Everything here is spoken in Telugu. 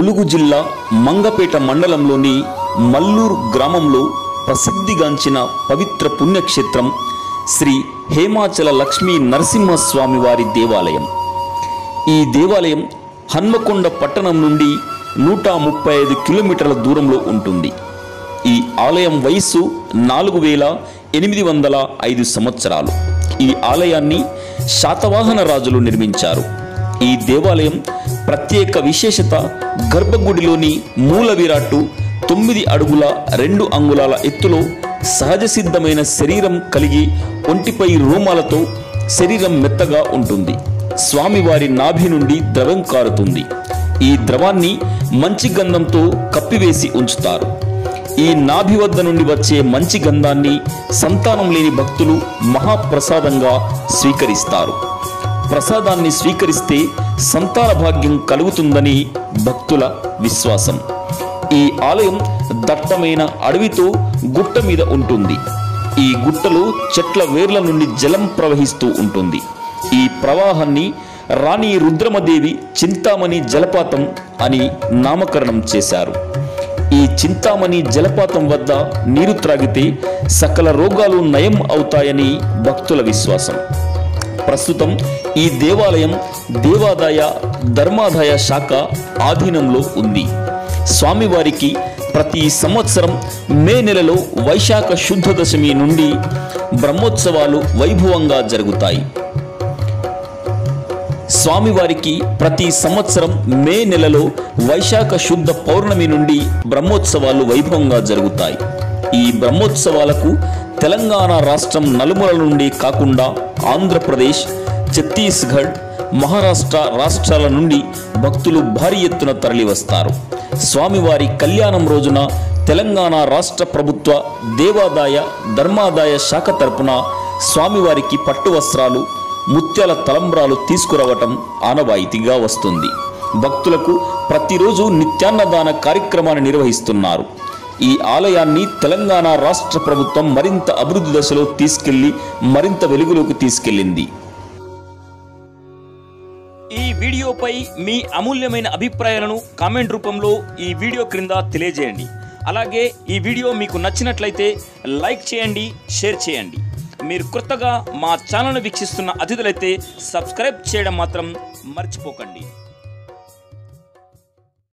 ములుగు జిల్లా మంగపేట మండలంలోని మల్లూరు గ్రామంలో ప్రసిద్ధిగాంచిన పవిత్ర పుణ్యక్షేత్రం శ్రీ హేమాచల లక్ష్మీ నరసింహస్వామి వారి దేవాలయం ఈ దేవాలయం హన్మకొండ పట్టణం నుండి నూట ముప్పై ఐదు కిలోమీటర్ల దూరంలో ఉంటుంది ఈ ఆలయం వయస్సు నాలుగు వేల ఎనిమిది వందల ఐదు సంవత్సరాలు ఈ ఆలయాన్ని శాతవాహన రాజులు నిర్మించారు ఈ దేవాలయం ప్రత్యేక విశేషత గర్భగుడిలోని మూల విరాట్టు తొమ్మిది అడుగుల రెండు అంగుళాల ఎత్తులో సహజ సిద్ధమైన శరీరం కలిగి ఒంటిపై రోమాలతో శరీరం మెత్తగా ఉంటుంది స్వామివారి నాభి నుండి ద్రవం కారుతుంది ఈ ద్రవాన్ని మంచి గంధంతో కప్పివేసి ఉంచుతారు ఈ నాభి వద్ద నుండి వచ్చే మంచి గంధాన్ని సంతానం లేని భక్తులు మహాప్రసాదంగా స్వీకరిస్తారు ప్రసాదాన్ని స్వీకరిస్తే సంతాన భాగ్యం కలుగుతుందని భక్తుల విశ్వాసం ఈ ఆలయం దట్టమైన అడవితో గుట్ట మీద ఉంటుంది ఈ గుట్టలో చెట్ల వేర్ల నుండి జలం ప్రవహిస్తూ ఉంటుంది ఈ ప్రవాహాన్ని రాణి రుద్రమదేవి చింతామణి జలపాతం అని నామకరణం చేశారు ఈ చింతామణి జలపాతం వద్ద నీరు త్రాగితే సకల రోగాలు నయం అవుతాయని భక్తుల విశ్వాసం ప్రస్తుతం ఈ దేవాలయం దేవాదాయ ధర్మాదాయ శాఖ ఆధీనంలో ఉంది స్వామివారికి ప్రతి సంవత్సరం మే నెలలో వైశాఖ శుద్ధ దశమి నుండి బ్రహ్మోత్సవాలు వైభవంగా జరుగుతాయి స్వామివారికి ప్రతి సంవత్సరం మే నెలలో వైశాఖ శుద్ధ పౌర్ణమి నుండి బ్రహ్మోత్సవాలు వైభవంగా జరుగుతాయి ఈ బ్రహ్మోత్సవాలకు తెలంగాణ రాష్ట్రం నలుమూల నుండి కాకుండా ఆంధ్రప్రదేశ్ ఛత్తీస్గఢ్ మహారాష్ట్ర రాష్ట్రాల నుండి భక్తులు భారీ ఎత్తున తరలివస్తారు స్వామివారి కళ్యాణం రోజున తెలంగాణ రాష్ట్ర ప్రభుత్వ దేవాదాయ ధర్మాదాయ శాఖ తరపున స్వామివారికి పట్టు వస్త్రాలు ముత్యాల తలంబ్రాలు తీసుకురావటం ఆనవాయితీగా వస్తుంది భక్తులకు ప్రతిరోజు నిత్యాన్నదాన కార్యక్రమాన్ని నిర్వహిస్తున్నారు ఈ ఆలయాన్ని తెలంగాణ రాష్ట్ర ప్రభుత్వం మరింత అభివృద్ధి దశలో తీసుకెళ్లి మరింత వెలుగులోకి తీసుకెళ్లింది ఈ వీడియోపై మీ అమూల్యమైన అభిప్రాయాలను కామెంట్ రూపంలో ఈ వీడియో క్రింద తెలియజేయండి అలాగే ఈ వీడియో మీకు నచ్చినట్లయితే లైక్ చేయండి షేర్ చేయండి మీరు కొత్తగా మా ఛానల్ను వీక్షిస్తున్న అతిథులైతే సబ్స్క్రైబ్ చేయడం మాత్రం మర్చిపోకండి